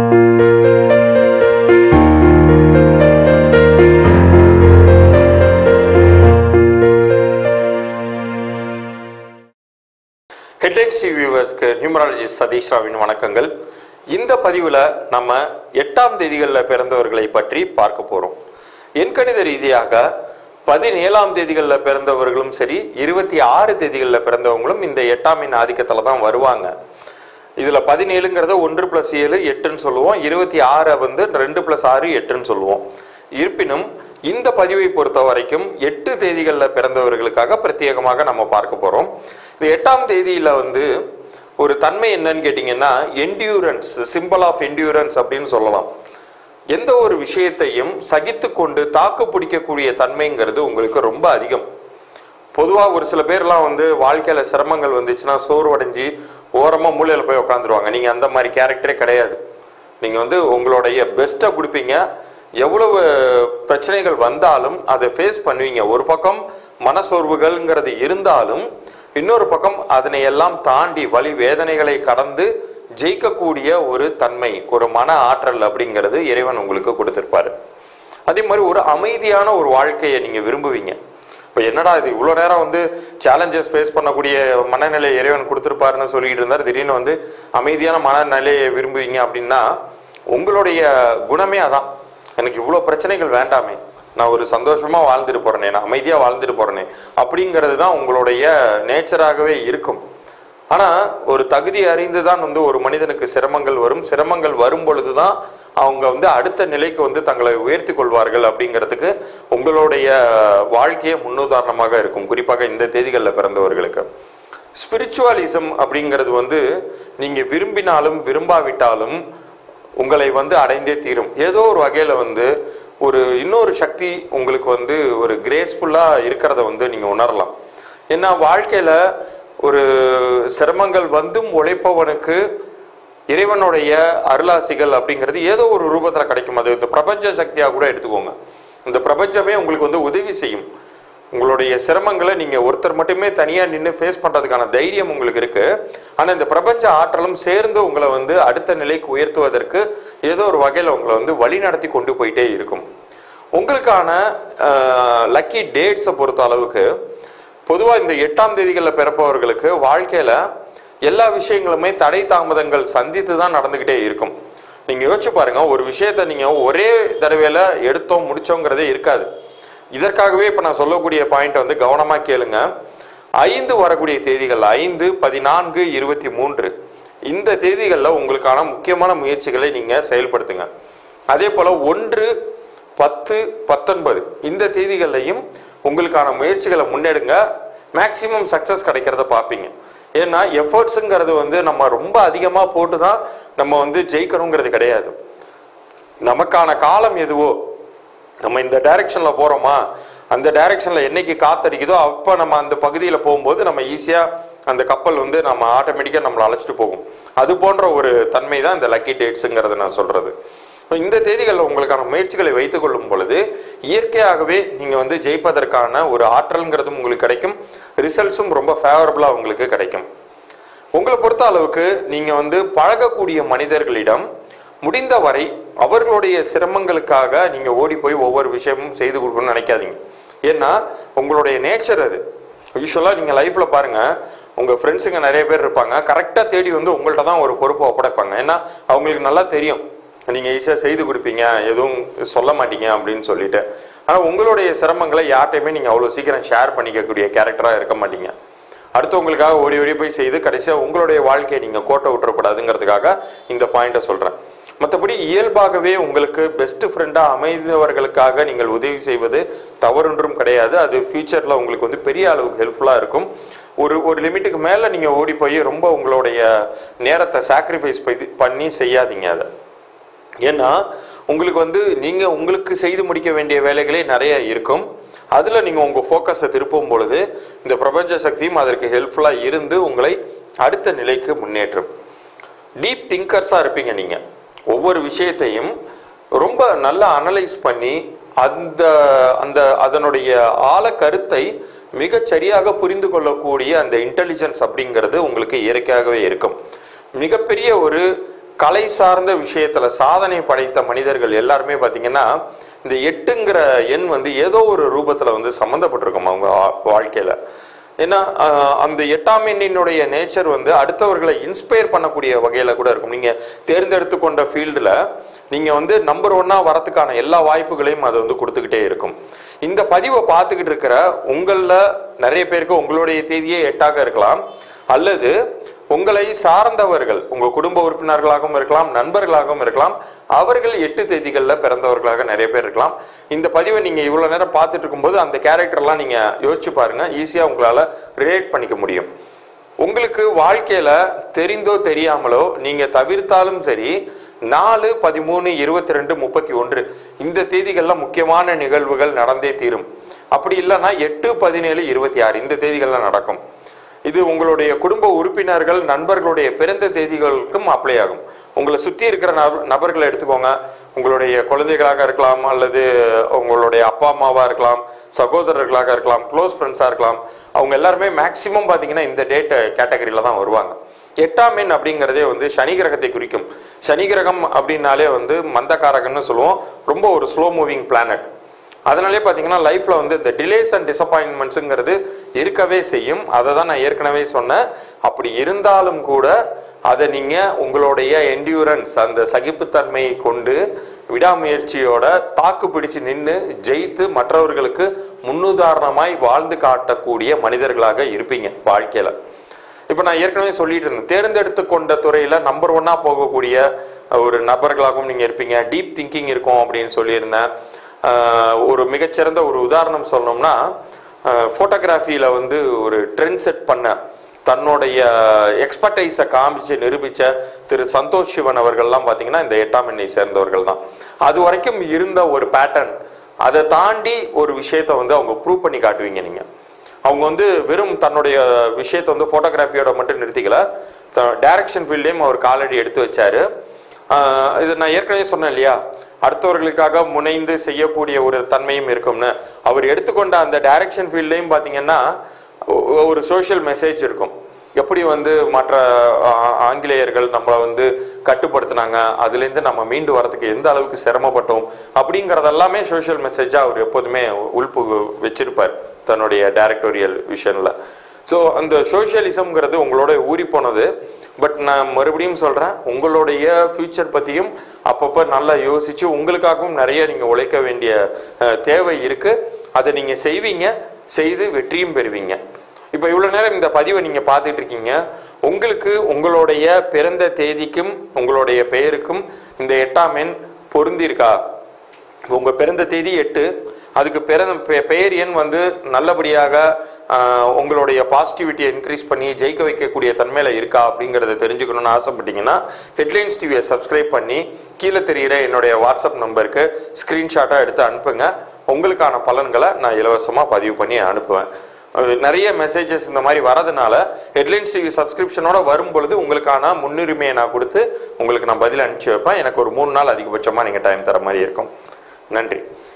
headlines TV வியூவர்ஸ்க்கு numerologist Satish ராவின் வணக்கங்கள் இந்த பதிவில் நம்ம எட்டாம் தேதிகளில் பிறந்தவர்களை பற்றி பார்க்க போகிறோம் எண்கணித ரீதியாக பதினேழாம் தேதிகளில் பிறந்தவர்களும் சரி இருபத்தி ஆறு தேதிகளில் பிறந்தவங்களும் இந்த எட்டாம் எண் ஆதிக்கத்தில் தான் வருவாங்க இதில் பதினேழுங்கிறத ஒன்று ப்ளஸ் ஏழு எட்டுன்னு சொல்லுவோம் இருபத்தி ஆறை வந்து ரெண்டு ப்ளஸ் ஆறு எட்டுன்னு சொல்லுவோம் இருப்பினும் இந்த பதிவை பொறுத்த வரைக்கும் எட்டு தேதிகளில் பிறந்தவர்களுக்காக பிரத்யேகமாக நம்ம பார்க்க போகிறோம் இந்த எட்டாம் தேதியில் வந்து ஒரு தன்மை என்னன்னு கேட்டிங்கன்னா என்டியூரன்ஸ் சிம்பிள் ஆஃப் என்டியூரன்ஸ் அப்படின்னு சொல்லலாம் எந்த ஒரு விஷயத்தையும் சகித்து கொண்டு தாக்கு பிடிக்கக்கூடிய தன்மைங்கிறது உங்களுக்கு ரொம்ப அதிகம் பொதுவாக ஒரு சில பேர்லாம் வந்து வாழ்க்கையில் சிரமங்கள் வந்துச்சுன்னா சோர்வடைஞ்சு ஓரமாக மூலையில் போய் உட்காந்துருவாங்க நீங்கள் அந்த மாதிரி கேரக்டரே கிடையாது நீங்கள் வந்து உங்களுடைய பெஸ்ட்டை கொடுப்பீங்க எவ்வளவு பிரச்சனைகள் வந்தாலும் அதை ஃபேஸ் பண்ணுவீங்க ஒரு பக்கம் மனசோர்வுகள்ங்கிறது இருந்தாலும் இன்னொரு பக்கம் அதனை எல்லாம் தாண்டி வழி வேதனைகளை கடந்து ஜெயிக்கக்கூடிய ஒரு தன்மை ஒரு மன ஆற்றல் அப்படிங்கிறது இறைவன் உங்களுக்கு கொடுத்திருப்பாரு அதே மாதிரி ஒரு அமைதியான ஒரு வாழ்க்கையை நீங்கள் விரும்புவீங்க இப்போ என்னடா இது இவ்வளோ நேரம் வந்து சேலஞ்சஸ் ஃபேஸ் பண்ணக்கூடிய மனநிலை இறைவன் கொடுத்துருப்பாருன்னு சொல்லிட்டு இருந்தார் திடீர்னு வந்து அமைதியான மனநிலையை விரும்புவீங்க அப்படின்னா உங்களுடைய குணமே அதான் எனக்கு இவ்வளோ பிரச்சனைகள் வேண்டாமே நான் ஒரு சந்தோஷமாக வாழ்ந்துட்டு போகிறேனே நான் அமைதியாக வாழ்ந்துட்டு போகிறேனே அப்படிங்கிறது தான் உங்களுடைய நேச்சராகவே இருக்கும் ஆனால் ஒரு தகுதி அறிந்து தான் வந்து ஒரு மனிதனுக்கு சிரமங்கள் வரும் சிரமங்கள் வரும் பொழுது தான் அவங்க வந்து அடுத்த நிலைக்கு வந்து தங்களை உயர்த்தி கொள்வார்கள் அப்படிங்கிறதுக்கு உங்களுடைய வாழ்க்கையே முன்னுதாரணமாக இருக்கும் குறிப்பாக இந்த தேதிகளில் பிறந்தவர்களுக்கு ஸ்பிரிச்சுவலிசம் அப்படிங்கிறது வந்து நீங்கள் விரும்பினாலும் விரும்பாவிட்டாலும் உங்களை வந்து அடைந்தே தீரும் ஏதோ ஒரு வகையில் வந்து ஒரு இன்னொரு சக்தி உங்களுக்கு வந்து ஒரு கிரேஸ்ஃபுல்லாக இருக்கிறத வந்து நீங்கள் உணரலாம் ஏன்னா வாழ்க்கையில் ஒரு சிரமங்கள் வந்தும் உழைப்பவனுக்கு இறைவனுடைய அருளாசிகள் அப்படிங்கிறது ஏதோ ஒரு ரூபத்தில் கிடைக்கும் அது இந்த பிரபஞ்ச சக்தியாக கூட எடுத்துக்கோங்க இந்த பிரபஞ்சமே உங்களுக்கு வந்து உதவி செய்யும் உங்களுடைய சிரமங்களை நீங்கள் ஒருத்தர் மட்டுமே தனியாக நின்று ஃபேஸ் பண்ணுறதுக்கான தைரியம் உங்களுக்கு இருக்குது ஆனால் இந்த பிரபஞ்ச ஆற்றலும் சேர்ந்து உங்களை வந்து அடுத்த நிலைக்கு உயர்த்துவதற்கு ஏதோ ஒரு வகையில் உங்களை வந்து வழி நடத்தி கொண்டு போயிட்டே இருக்கும் உங்களுக்கான லக்கி டேட்ஸை பொறுத்த அளவுக்கு பொதுவாக இந்த எட்டாம் தேதிகளில் பிறப்பவர்களுக்கு வாழ்க்கையில் எல்லா விஷயங்களுமே தடை தாமதங்கள் சந்தித்து தான் நடந்துக்கிட்டே இருக்கும் நீங்கள் யோசிச்சு பாருங்க ஒரு விஷயத்தை நீங்கள் ஒரே தடவையில் எடுத்தோம் முடிச்சோங்கிறதே இருக்காது இதற்காகவே இப்போ நான் சொல்லக்கூடிய பாயிண்ட் வந்து கவனமாக கேளுங்க ஐந்து வரக்கூடிய தேதிகள் ஐந்து பதினான்கு இருபத்தி மூன்று இந்த தேதிகளில் உங்களுக்கான முக்கியமான முயற்சிகளை நீங்கள் செயல்படுத்துங்க அதே போல் ஒன்று பத்து பத்தொன்பது இந்த தேதிகள்லையும் உங்களுக்கான முயற்சிகளை முன்னெடுங்க மேக்சிமம் சக்ஸஸ் கிடைக்கிறத பார்ப்பீங்க ஏன்னா எஃபர்ட்ஸுங்கிறது வந்து நம்ம ரொம்ப அதிகமாக போட்டு தான் நம்ம வந்து ஜெயிக்கணுங்கிறது கிடையாது நமக்கான காலம் எதுவோ நம்ம இந்த டைரக்ஷனில் போகிறோமா அந்த டைரக்ஷனில் என்னைக்கு காத்தடிக்குதோ அப்போ நம்ம அந்த பகுதியில் போகும்போது நம்ம ஈஸியாக அந்த கப்பல் வந்து நம்ம ஆட்டோமேட்டிக்காக நம்மளை அழைச்சிட்டு போகும் அது போன்ற ஒரு தன்மை தான் இந்த லக்கி டேட்ஸுங்கிறத நான் சொல்கிறது இந்த தேதிகளில் உங்களுக்கான முயற்சிகளை வைத்துக் கொள்ளும் பொழுது இயற்கையாகவே நீங்கள் வந்து ஜெயிப்பதற்கான ஒரு ஆற்றல்ங்கிறதும் உங்களுக்கு கிடைக்கும் ரிசல்ட்ஸும் ரொம்ப ஃபேவரபுளாக உங்களுக்கு கிடைக்கும் உங்களை பொறுத்த அளவுக்கு நீங்கள் வந்து பழகக்கூடிய மனிதர்களிடம் முடிந்த வரை அவர்களுடைய சிரமங்களுக்காக நீங்கள் ஓடி போய் ஒவ்வொரு விஷயமும் செய்து கொடுக்கணும்னு நினைக்காதீங்க ஏன்னா உங்களுடைய நேச்சர் அது யூஸ்வலாக நீங்கள் லைஃப்பில் பாருங்கள் உங்கள் ஃப்ரெண்ட்ஸுங்க நிறைய பேர் இருப்பாங்க கரெக்டாக தேடி வந்து உங்கள்கிட்ட தான் ஒரு பொறுப்பை ஒப்படைப்பாங்க ஏன்னா அவங்களுக்கு நல்லா தெரியும் நீங்கள் ஈஸியாக செய்து கொடுப்பீங்க எதுவும் சொல்ல மாட்டீங்க அப்படின்னு சொல்லிட்டு ஆனால் உங்களுடைய சிரமங்களை யார்கிட்டையுமே நீங்கள் அவ்வளோ சீக்கிரம் ஷேர் பண்ணிக்கக்கூடிய கேரக்டராக இருக்க மாட்டீங்க அடுத்தவங்களுக்காக ஓடி ஓடி போய் செய்து கடைசியாக உங்களுடைய வாழ்க்கையை நீங்கள் கோட்டை விட்டுறக்கூடாதுங்கிறதுக்காக இந்த பாயிண்ட்டை சொல்கிறேன் மற்றபடி இயல்பாகவே உங்களுக்கு பெஸ்ட் ஃப்ரெண்டாக அமைந்தவர்களுக்காக நீங்கள் உதவி செய்வது தவறொன்றும் கிடையாது அது ஃபியூச்சரில் உங்களுக்கு வந்து பெரிய அளவுக்கு ஹெல்ப்ஃபுல்லாக இருக்கும் ஒரு ஒரு லிமிட்டுக்கு மேலே நீங்கள் ஓடி போய் ரொம்ப உங்களுடைய நேரத்தை சாக்ரிஃபைஸ் பண்ணி செய்யாதீங்க அதை ஏன்னா உங்களுக்கு வந்து நீங்கள் உங்களுக்கு செய்து முடிக்க வேண்டிய வேலைகளே நிறைய இருக்கும் அதில் நீங்கள் உங்கள் ஃபோக்கஸை திருப்பும் பொழுது இந்த பிரபஞ்ச சக்தியும் அதற்கு ஹெல்ப்ஃபுல்லாக இருந்து உங்களை அடுத்த நிலைக்கு முன்னேற்றும் டீப் திங்கர்ஸாக இருப்பீங்க நீங்கள் ஒவ்வொரு விஷயத்தையும் ரொம்ப நல்லா அனலைஸ் பண்ணி அந்த அந்த அதனுடைய ஆழ கருத்தை மிகச் சரியாக புரிந்து கொள்ளக்கூடிய அந்த இன்டெலிஜென்ஸ் அப்படிங்கிறது உங்களுக்கு இயற்கையாகவே இருக்கும் மிகப்பெரிய ஒரு கலை சார்ந்த விஷயத்துல சாதனை படைத்த மனிதர்கள் எல்லாருமே பாத்தீங்கன்னா இந்த எட்டுங்கிற எண் வந்து ஏதோ ஒரு ரூபத்துல வந்து சம்மந்தப்பட்டிருக்கும் அவங்க வா- வாழ்க்கையில ஏன்னா ஆஹ், அந்த எட்டாம் எண்ணினுடைய நேச்சர் வந்து அடுத்தவர்களை இன்ஸ்பயர் பண்ணக்கூடிய வகையில கூட இருக்கும் நீங்க தேர்ந்தெடுத்து கொண்ட ஃபீல்டில் நீங்க வந்து நம்பர் ஒன்னா வரதுக்கான எல்லா வாய்ப்புகளையும் அது வந்து கொடுத்துக்கிட்டே இருக்கும் இந்த பதிவை பார்த்துக்கிட்டு இருக்கிற உங்களில் நிறைய பேருக்கு உங்களுடைய தேதியே எட்டாக இருக்கலாம் அல்லது உங்களை சார்ந்தவர்கள் உங்க குடும்ப உறுப்பினர்களாகவும் இருக்கலாம் நண்பர்களாகவும் இருக்கலாம் அவர்கள் எட்டு தேதிகளில் பிறந்தவர்களாக நிறைய பேர் இருக்கலாம் இந்த பதிவை நீங்க இவ்வளவு நேரம் பார்த்துட்டு இருக்கும்போது அந்த கேரக்டர்லாம் நீங்க யோசிச்சு பாருங்க ஈஸியா உங்களால ரிலேட் பண்ணிக்க முடியும் உங்களுக்கு வாழ்க்கையில தெரிந்தோ தெரியாமலோ நீங்க தவிர்த்தாலும் சரி நாலு பதிமூணு இருபத்தி ரெண்டு முப்பத்தி ஒன்று இந்த தேதிகள்ல முக்கியமான நிகழ்வுகள் நடந்தே தீரும் அப்படி இல்லைன்னா எட்டு பதினேழு இருபத்தி ஆறு இந்த தேதிகள்ல நடக்கும் இது உங்களுடைய குடும்ப உறுப்பினர்கள் நண்பர்களுடைய பிறந்த தேதிகளுக்கும் அப்ளை ஆகும் உங்களை சுற்றி இருக்கிற நப- நபர்களை எடுத்துக்கோங்க உங்களுடைய குழந்தைகளாக இருக்கலாம் அல்லது உங்களுடைய அப்பா அம்மாவா இருக்கலாம் சகோதரர்களாக இருக்கலாம் க்ளோஸ் ஃப்ரெண்ட்ஸாக இருக்கலாம் அவங்க எல்லாருமே மேக்சிமம் பார்த்தீங்கன்னா இந்த டேட் கேட்டகரியில தான் வருவாங்க எட்டாம் எண் அப்படிங்கிறதே வந்து சனி கிரகத்தை குறிக்கும் சனி கிரகம் அப்படின்னாலே வந்து மந்தகாரகன்னு சொல்லுவோம் ரொம்ப ஒரு ஸ்லோ மூவிங் பிளானட் அதனாலே பார்த்தீங்கன்னா லைஃப்ல வந்து இந்த டிலேஸ் அண்ட் டிசப்பாயின்மெண்ட்ஸுங்கிறது இருக்கவே செய்யும் அதை தான் நான் ஏற்கனவே சொன்னேன் அப்படி இருந்தாலும் கூட அதை நீங்க உங்களுடைய என்டியூரன்ஸ் அந்த சகிப்புத்தன்மையை கொண்டு விடாமுயற்சியோட தாக்கு பிடிச்சு நின்று ஜெயித்து மற்றவர்களுக்கு முன்னுதாரணமாய் வாழ்ந்து காட்டக்கூடிய மனிதர்களாக இருப்பீங்க வாழ்க்கையில இப்போ நான் ஏற்கனவே சொல்லிட்டு இருந்தேன் தேர்ந்தெடுத்து கொண்ட துறையில நம்பர் ஒன்னா போகக்கூடிய ஒரு நபர்களாகவும் நீங்க இருப்பீங்க டீப் திங்கிங் இருக்கும் அப்படின்னு சொல்லியிருந்தேன் ஆஹ் ஒரு மிகச்சிறந்த ஒரு உதாரணம் சொல்லணும்னா ஃபோட்டோகிராஃபியில் வந்து ஒரு ட்ரெண்ட் செட் பண்ண தன்னுடைய எக்ஸ்பர்டைஸை காமிச்சு நிரூபிச்ச திரு சந்தோஷ் சிவன் அவர்கள்லாம் பார்த்தீங்கன்னா இந்த எட்டாம் எண்ணை சேர்ந்தவர்கள் தான் அது வரைக்கும் இருந்த ஒரு பேட்டர்ன் அதை தாண்டி ஒரு விஷயத்தை வந்து அவங்க ப்ரூவ் பண்ணி காட்டுவீங்க நீங்கள் அவங்க வந்து வெறும் தன்னுடைய விஷயத்தை வந்து ஃபோட்டோகிராஃபியோட மட்டும் நிறுத்திக்கல டைரக்ஷன் ஃபீல்ட்லேயும் அவர் காலடி எடுத்து வச்சாரு ஆஹ் இது நான் ஏற்கனவே சொன்னேன் இல்லையா அடுத்தவர்களுக்காக முனைந்து செய்யக்கூடிய ஒரு தன்மையும் இருக்கும்னு அவர் எடுத்துக்கொண்ட அந்த டைரக்ஷன் ஃபீல்ட்லேயும் பார்த்தீங்கன்னா ஒ- ஒரு சோஷியல் மெசேஜ் இருக்கும் எப்படி வந்து மற்ற ஆ- ஆங்கிலேயர்கள் நம்மளை வந்து கட்டுப்படுத்தினாங்க அதுலேருந்து நம்ம மீண்டு வரதுக்கு எந்த அளவுக்கு சிரமப்பட்டோம் அப்படிங்கிறதெல்லாமே சோஷியல் மெசேஜாக அவர் எப்போதுமே உள்பு வச்சிருப்பார் தன்னுடைய டைரக்டோரியல் விஷனில் ஸோ அந்த சோஷியலிசம்ங்கிறது உங்களோட ஊறி போனது பட் நான் மறுபடியும் சொல்கிறேன் உங்களுடைய ஃப்யூச்சர் பற்றியும் அப்பப்போ நல்லா யோசித்து உங்களுக்காகவும் நிறைய நீங்கள் உழைக்க வேண்டிய அஹ், தேவை இருக்குது அதை நீங்கள் செய்வீங்க செய்து வெற்றியும் பெறுவீங்க இப்போ இவ்வளோ நேரம் இந்த பதிவை நீங்கள் பார்த்துட்டு இருக்கீங்க உங்களுக்கு உங்களுடைய பிறந்த தேதிக்கும் உங்களுடைய பெயருக்கும் இந்த எட்டாம் எண் பொருந்திருக்கா உங்க பிறந்த தேதி எட்டு அதுக்கு பிறந்த பெ- பெயர் எண் வந்து நல்லபடியாக ஆஹ், உங்களுடைய பாசிட்டிவிட்டியை இன்க்ரீஸ் பண்ணி ஜெயிக்க வைக்கக்கூடிய தன்மையில இருக்கா அப்படிங்கிறத தெரிஞ்சுக்கணும்னு ஆசைப்பட்டீங்கன்னா ஹெட்லைன்ஸ் டிவியை சப்ஸ்கிரைப் பண்ணி கீழே தெரிகிற என்னுடைய வாட்ஸ்அப் நம்பருக்கு ஸ்க்ரீன்ஷாட்டாக எடுத்து அனுப்புங்க உங்களுக்கான பலன்களை நான் இலவசமாக பதிவு பண்ணி அனுப்புவேன் அஹ், நிறைய மெசேஜஸ் இந்த மாதிரி வரதுனால ஹெட்லைன்ஸ் டிவி சப்ஸ்கிரிப்ஷனோட வரும் பொழுது உங்களுக்கான முன்னுரிமையை நான் கொடுத்து உங்களுக்கு நான் பதில் அனுப்பிச்சு வைப்பேன் எனக்கு ஒரு மூணு நாள் அதிகபட்சமாக நீங்கள் டைம் தர மாதிரி இருக்கும் நன்றி